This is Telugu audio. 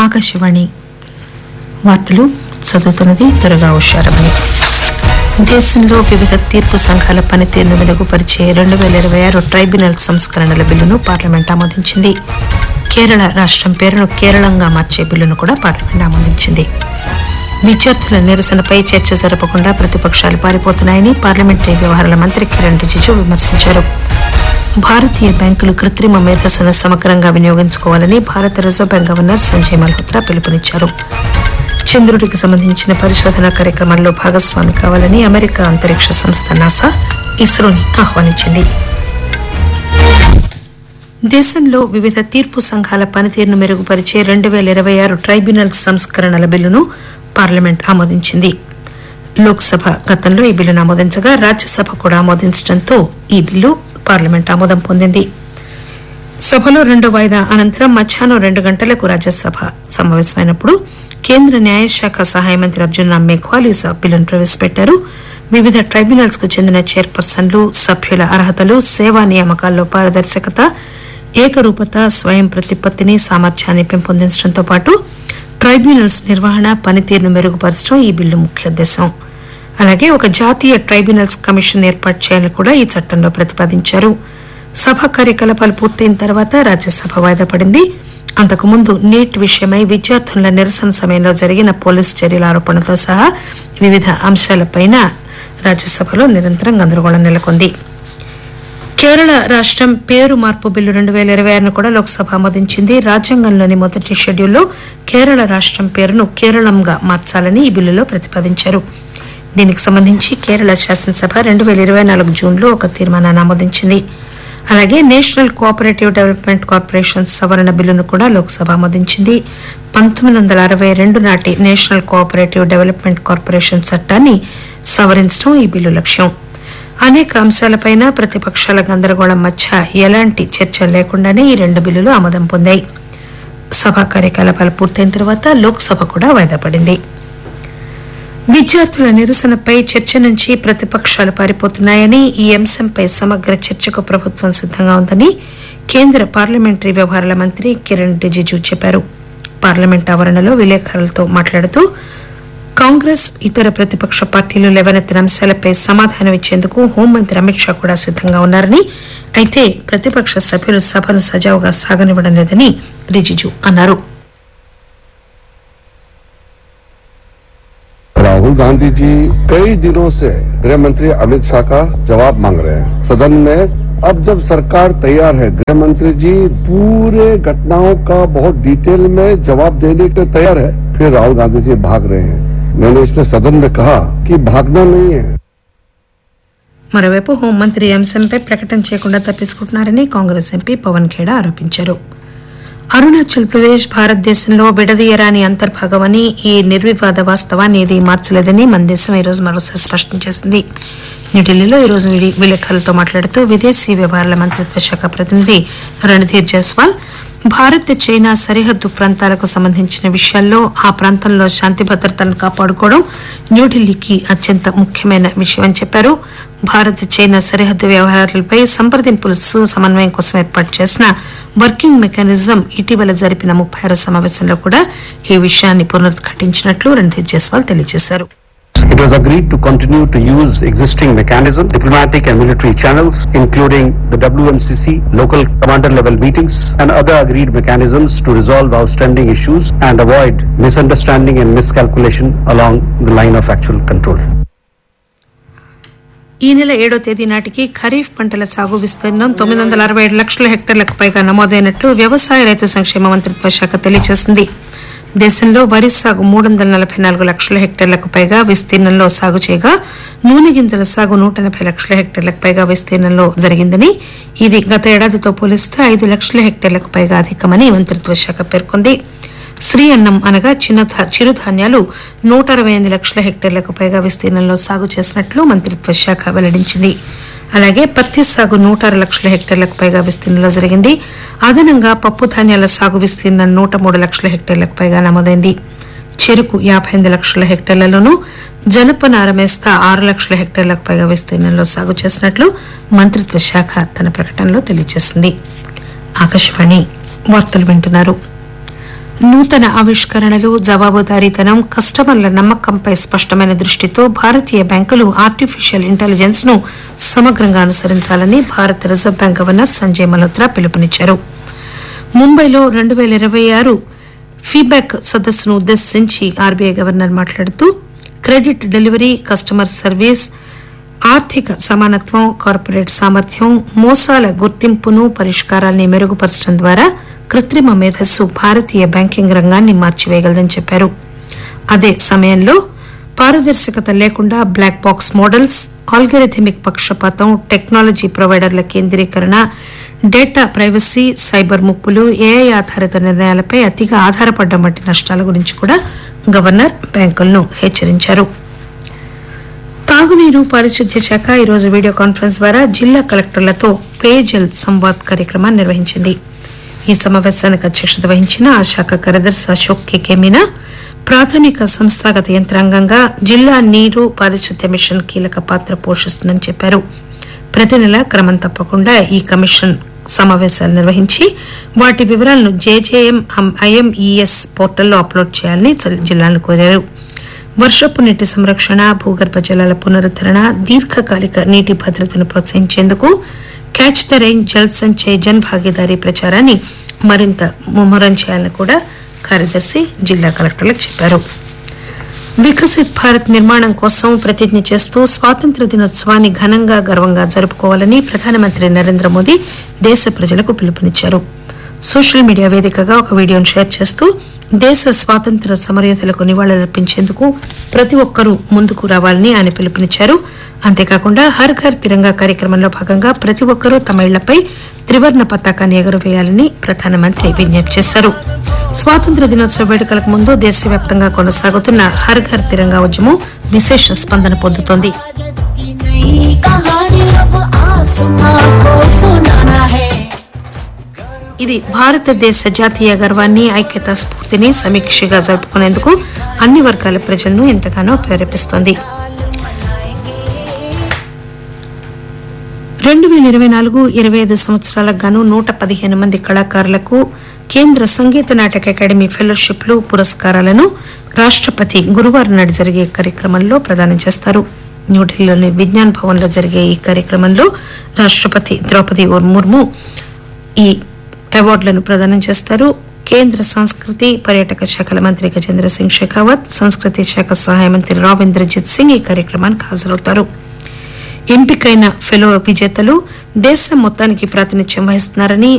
ఆకాశవాణి వార్తలు చదువుతున్నది త్వరగా ఉషారమని దేశంలో వివిధ తీర్పు సంఘాల పనితీరును మెరుగుపరిచే రెండు వేల ఇరవై ఆరు ట్రైబ్యునల్ సంస్కరణల బిల్లును పార్లమెంట్ ఆమోదించింది కేరళ రాష్ట్రం పేరును కేరళంగా మార్చే బిల్లును కూడా పార్లమెంట్ ఆమోదించింది విద్యార్థుల నిరసనపై చర్చ జరపకుండా ప్రతిపక్షాలు పారిపోతున్నాయని పార్లమెంటరీ వ్యవహారాల మంత్రి కిరణ్ రిజిజు విమర్శించారు భారతీయ బ్యాంకులు కృత్రిమ మేధస్సును సమగ్రంగా వినియోగించుకోవాలని భారత reserve bank governor Sanjay Malhotra పిలుపునిచ్చారు చంద్రుడికి సంబంధించిన పరిశోధన కార్యక్రమాల్లో భాగస్వామి కావాలని అమెరికా అంతరిక్ష సంస్థ నాసా ఇస్రోని ఆహ్వానించింది దేశంలో వివిధ తీర్పు సంఘాల పనితీరును మెరుగుపరిచే రెండు వేల ఇరవై ఆరు ట్రైబ్యునల్ సంస్కరణల బిల్లును పార్లమెంట్ ఆమోదించింది లోక్సభ గతంలో ఈ బిల్లును ఆమోదించగా రాజ్యసభ కూడా ఆమోదించడంతో ఈ బిల్లు పార్లమెంట్ ఆమోదం పొందింది సభలో రెండో వాయిదా అనంతరం మధ్యాహ్నం రెండు గంటలకు రాజ్యసభ సమావేశమైనప్పుడు కేంద్ర న్యాయశాఖ సహాయ మంత్రి అర్జున్ రామ్ మేఘ్వాల్ ఈ స- బిల్లును ప్రవేశపెట్టారు వివిధ ట్రైబ్యునల్స్ కు చెందిన చైర్పర్సన్లు సభ్యుల అర్హతలు సేవా నియామకాల్లో పారదర్శకత ఏకరూపత స్వయం ప్రతిపత్తిని సామర్థ్యాన్ని పెంపొందించడంతో పాటు ట్రైబ్యునల్స్ నిర్వహణ పనితీరును మెరుగుపరచడం ఈ బిల్లు ముఖ్య ఉద్దేశం అలాగే ఒక జాతీయ ట్రైబ్యునల్స్ కమిషన్ ఏర్పాటు చేయాలని కూడా ఈ చట్టంలో ప్రతిపాదించారు సభ కార్యకలాపాలు పూర్తయిన తర్వాత రాజ్యసభ వాయిదా పడింది అంతకుముందు నీట్ విషయమై విద్యార్థుల నిరసన సమయంలో జరిగిన పోలీస్ చర్యల ఆరోపణలతో సహా వివిధ అంశాలపైన రాజ్యసభలో నిరంతరం గందరగోళం నెలకొంది కేరళ రాష్ట్రం పేరు మార్పు బిల్లు రెండు వేల ఇరవై ఆరును కూడా లోక్సభ ఆమోదించింది రాజ్యాంగంలోని మొదటి షెడ్యూల్లో కేరళ రాష్ట్రం పేరును కేరళంగా మార్చాలని ఈ బిల్లులో ప్రతిపాదించారు దీనికి సంబంధించి కేరళ శాసనసభ రెండు వేల ఇరవై నాలుగు జూన్లో ఒక తీర్మానాన్ని ఆమోదించింది అలాగే నేషనల్ కోఆపరేటివ్ డెవలప్మెంట్ కార్పొరేషన్ సవరణ బిల్లును కూడా లోక్సభ ఆమోదించింది పంతొమ్మిది వందల అరవై రెండు నాటి నేషనల్ కోఆపరేటివ్ డెవలప్మెంట్ కార్పొరేషన్ చట్టాన్ని సవరించడం ఈ బిల్లు లక్ష్యం అనేక అంశాలపైన ప్రతిపక్షాల గందరగోళం మధ్య ఎలాంటి చర్చ లేకుండానే ఈ రెండు బిల్లులు ఆమోదం పొందాయి సభా కార్యకలాపాలు పూర్తయిన తర్వాత లోక్సభ కూడా వాయిదా పడింది విద్యార్థుల నిరసనపై చర్చ నుంచి ప్రతిపక్షాలు పారిపోతున్నాయని ఈ అంశంపై సమగ్ర చర్చకు ప్రభుత్వం సిద్ధంగా ఉందని కేంద్ర పార్లమెంటరీ వ్యవహారాల మంత్రి కిరణ్ రిజిజు చెప్పారు పార్లమెంట్ ఆవరణలో విలేకరులతో మాట్లాడుతూ కాంగ్రెస్ ఇతర ప్రతిపక్ష పార్టీలు లేవనెత్తిన అంశాలపై సమాధానం ఇచ్చేందుకు హోంమంత్రి అమిత్ షా కూడా సిద్ధంగా ఉన్నారని అయితే ప్రతిపక్ష సభ్యులు సభను సజావుగా సాగనివ్వడం లేదని రిజిజు అన్నారు राहुल गांधी जी कई दिनों से गृह मंत्री अमित शाह का जवाब मांग रहे हैं सदन में अब जब सरकार तैयार है गृह मंत्री जी पूरे घटनाओं का बहुत डिटेल में जवाब देने के लिए तैयार है फिर राहुल गांधी जी भाग रहे हैं मैंने इसलिए सदन में कहा कि भागना नहीं है మరోవైపు హోంమంత్రి ఈ అంశంపై ప్రకటన చేయకుండా తప్పించుకుంటున్నారని కాంగ్రెస్ ఎంపీ పవన్ ఖేడా ఆరోపించారు అరుణాచల్ ప్రదేశ్ భారతదేశంలో విడదీయరాని అంతర్భాగమని ఈ నిర్వివాద వాస్తవాన్ని ఏది మార్చలేదని మన దేశం ఈ రోజు మరోసారి స్పష్టం చేసింది న్యూఢిల్లీలో ఈ రోజు విడి- విలేకరులతో మాట్లాడుతూ విదేశీ వ్యవహారాల మంత్రిత్వ శాఖ ప్రతినిధి రణధీర్ జైస్వాల్ భారత్ చైనా సరిహద్దు ప్రాంతాలకు సంబంధించిన విషయాల్లో ఆ ప్రాంతంలో శాంతి భద్రతలను కాపాడుకోవడం న్యూఢిల్లీకి అత్యంత ముఖ్యమైన విషయం అని చెప్పారు భారత్ చైనా సరిహద్దు వ్యవహారాలపై సంప్రదింపులు సు- సమన్వయం కోసం ఏర్పాటు చేసిన వర్కింగ్ మెకానిజం ఇటీవల జరిపిన ముప్పై ఆరో సమావేశంలో కూడా ఈ విషయాన్ని పునరుద్ఘాటించినట్లు రణధీర్ జైస్వాల్ తెలియజేశారు It was agreed to continue to use existing mechanism, diplomatic and military channels, including the WMCC, local commander level meetings, and other agreed mechanisms to resolve outstanding issues and avoid misunderstanding and miscalculation along the line of actual control. ఈ నెల ఏడో తేదీ నాటికి ఖరీఫ్ పంటల సాగు విస్తీర్ణం తొమ్మిది వందల అరవై ఏడు లక్షల హెక్టార్లకు పైగా నమోదైనట్లు వ్యవసాయ రైతు సంక్షేమ మంత్రిత్వ శాఖ తెలియజేసింది దేశంలో వరి సాగు మూడు వందల నలభై నాలుగు లక్షల హెక్టార్లకు పైగా విస్తీర్ణంలో సాగు చేయగా నూనె గింజల సాగు నూట ఎనభై లక్షల హెక్టార్లకు పైగా విస్తీర్ణంలో జరిగిందని ఇది గత ఏడాదితో పోలిస్తే ఐదు లక్షల హెక్టార్లకు పైగా అధికమని మంత్రిత్వ శాఖ పేర్కొంది శ్రీ అన్నం అనగా చిన్న ధా- చిరుధాన్యాలు నూట అరవై ఎనిమిది లక్షల హెక్టార్లకు పైగా విస్తీర్ణంలో సాగు చేసినట్లు మంత్రిత్వ శాఖ వెల్లడించింది అలాగే పత్తి సాగు నూట ఆరు లక్షల హెక్టార్లకు పైగా విస్తీర్ణంలో జరిగింది అదనంగా పప్పు ధాన్యాల సాగు విస్తీర్ణం నూట మూడు లక్షల హెక్టార్లకు పైగా నమోదైంది చెరుకు యాభై ఎనిమిది లక్షల హెక్టార్లలోనూ జనపనార మేస్తా ఆరు లక్షల హెక్టార్లకు పైగా విస్తీర్ణంలో సాగు చేసినట్లు మంత్రిత్వ శాఖ తన ప్రకటనలో తెలియజేసింది ఆకాశవాణి వార్తలు వింటున్నారు నూతన ఆవిష్కరణలు జవాబుదారీతనం కస్టమర్ల నమ్మకంపై స్పష్టమైన దృష్టితో భారతీయ బ్యాంకులు ఆర్టిఫిషియల్ ఇంటెలిజెన్స్ ను సమగ్రంగా అనుసరించాలని భారత reserve bank governor Sanjay Malhotra పిలుపునిచ్చారు ముంబైలో రెండు పేల ఇరవై ఆరు ఫీడ్బ్యాక్ సదస్సును ఉద్దేశించి ఆర్బీఐ గవర్నర్ మాట్లాడుతూ క్రెడిట్ డెలివరీ కస్టమర్ సర్వీస్ ఆర్థిక సమానత్వం కార్పొరేట్ సామర్థ్యం మోసాల గుర్తింపును పరిష్కారాల్ని మెరుగుపరచడం ద్వారా కృత్రిమ మేధస్సు భారతీయ బ్యాంకింగ్ రంగాన్ని మార్చివేయగలదని చెప్పారు అదే సమయంలో పారదర్శకత లేకుండా బ్లాక్ బాక్స్ మోడల్స్ ఆల్గరిథమిక్ పక్షపాతం టెక్నాలజీ ప్రొవైడర్ల కేంద్రీకరణ డేటా ప్రైవసీ సైబర్ ముప్పులు ఏఐ ఆధారిత నిర్ణయాలపై అతిగా ఆధారపడడం వంటి నష్టాల గురించి కూడా గవర్నర్ బ్యాంకులను హెచ్చరించారు తాగునీరు పారిశుద్ధ్య శాఖ ఈరోజు వీడియో కాన్ఫరెన్స్ ద్వారా జిల్లా కలెక్టర్లతో పేజల్ సంవాద్ కార్యక్రమాన్ని నిర్వహించింది ఈ సమావేశానికి అధ్యక్షత వహించిన ఆ శాఖ కార్యదర్శి అశోక్ కెకే మీనా ప్రాథమిక సంస్థాగత యంత్రాంగంగా జిల్లా నీరు పారిశుద్ధ్య మిషన్ కీలక పాత్ర పోషిస్తుందని చెప్పారు ప్రతి నెల క్రమం తప్పకుండా ఈ కమిషన్ సమావేశాలు నిర్వహించి వాటి వివరాలను జేజేఎం ఐఎంఈఎస్ పోర్టల్లో అప్లోడ్ చేయాలని జిల్లాలను కోరారు వర్షపు నీటి సంరక్షణ భూగర్భ జలాల పునరుద్దరణ దీర్ఘకాలిక నీటి భద్రతను ప్రోత్సహించేందుకు catch the rain Jal Sanchay Jan Bhagidari ప్రచారాన్ని మరింత ముమ్మరం చేయాలని కూడా కార్యదర్శి జిల్లా కలెక్టర్లకు చెప్పారు వికసిత్ భారత్ నిర్మాణం కోసం ప్రతిజ్ఞ చేస్తూ స్వాతంత్ర దినోత్సవాన్ని ఘనంగా గర్వంగా జరుపుకోవాలని ప్రధానమంత్రి నరేంద్ర మోదీ దేశ ప్రజలకు పిలుపునిచ్చారు సోషల్ మీడియా వేదికగా ఒక వీడియోను షేర్ చేస్తూ దేశ స్వాతంత్ర సమరయోధులకు నివాళులర్పించేందుకు ప్రతి ఒక్కరూ ముందుకు రావాలని ఆయన పిలుపునిచ్చారు అంతేకాకుండా హర్ ఘర్ తిరంగా కార్యక్రమంలో భాగంగా ప్రతి ఒక్కరూ తమ ఇళ్లపై త్రివర్ణ పతాకాన్ని ఎగురవేయాలని ప్రధానమంత్రి విజ్ఞప్తి చేశారు స్వాతంత్ర దినోత్సవ వేడుకలకు ముందు దేశవ్యాప్తంగా కొనసాగుతున్న హర్ ఘర్ తిరంగా ఉద్యమం విశేష స్పందన పొందుతోంది की नई कहानी अब आसमां को सुनाना है ఇది భారతదేశ జాతీయ గర్వాన్ని ఐక్యతా స్ఫూర్తిని సమీక్షగా జరుపుకునేందుకు అన్ని వర్గాల ప్రజలను ఎంతగానో ప్రేరేపిస్తోంది రెండు వేల ఇరవై నాలుగు ఇరవై ఐదు సంవత్సరాలకు గాను నూట పదిహేను మంది కళాకారులకు కేంద్ర సంగీత నాటక అకాడమీ ఫెలోషిప్లు పురస్కారాలను రాష్టపతి గురువారం నాడు జరిగే కార్యక్రమంలో ప్రదానం చేస్తారు న్యూఢిల్లీలోని విజ్ఞాన్ భవన్ లో జరిగే ఈ కార్యక్రమంలో రాష్టపతి ద్రౌపది ముర్ము ఈ అవార్డులను ప్రదానం చేస్తారు కేంద్ర సంస్కృతి పర్యాటక శాఖల మంత్రి గజేంద్ర సింగ్ షెకావత్ సంస్కృతి శాఖ సహాయ మంత్రి రావ్ ఇంద్రజిత్ సింగ్ ఈ కార్యక్రమానికి హాజరవుతారు ఎంపికైన ఫెలో విజేతలు దేశం మొత్తానికి ప్రాతినిధ్యం వహిస్తున్నారని